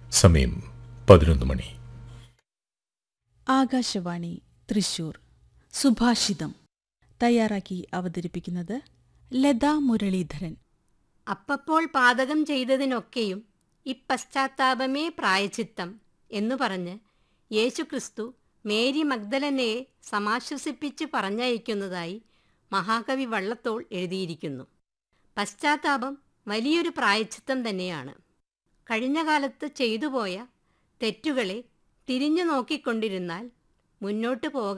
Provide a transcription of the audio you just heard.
സമയം പതിനൊന്ന് മണി ആകാശവാണി തൃശൂർ സുഭാഷിതം തയ്യാറാക്കി അവതരിപ്പിക്കുന്നത് ലതാ മുരളീധരൻ അപ്പപ്പോൾ പാതകം ചെയ്തതിനൊക്കെയും ഇപ്പശ്ചാത്താപമേ പ്രായച്ചിത്തം എന്നു പറഞ്ഞ് യേശുക്രിസ്തു മേരി മഗ്ദലനയെ സമാശ്വസിപ്പിച്ച് പറഞ്ഞയക്കുന്നതായി മഹാകവി വള്ളത്തോൾ എഴുതിയിരിക്കുന്നു പശ്ചാത്താപം വലിയൊരു പ്രായച്ചിത്തം തന്നെയാണ് കഴിഞ്ഞ കാലത്ത് ചെയ്തുപോയ തെറ്റുകളെ തിരിഞ്ഞു നോക്കിക്കൊണ്ടിരുന്നാൽ മുന്നോട്ടു പോകാൻ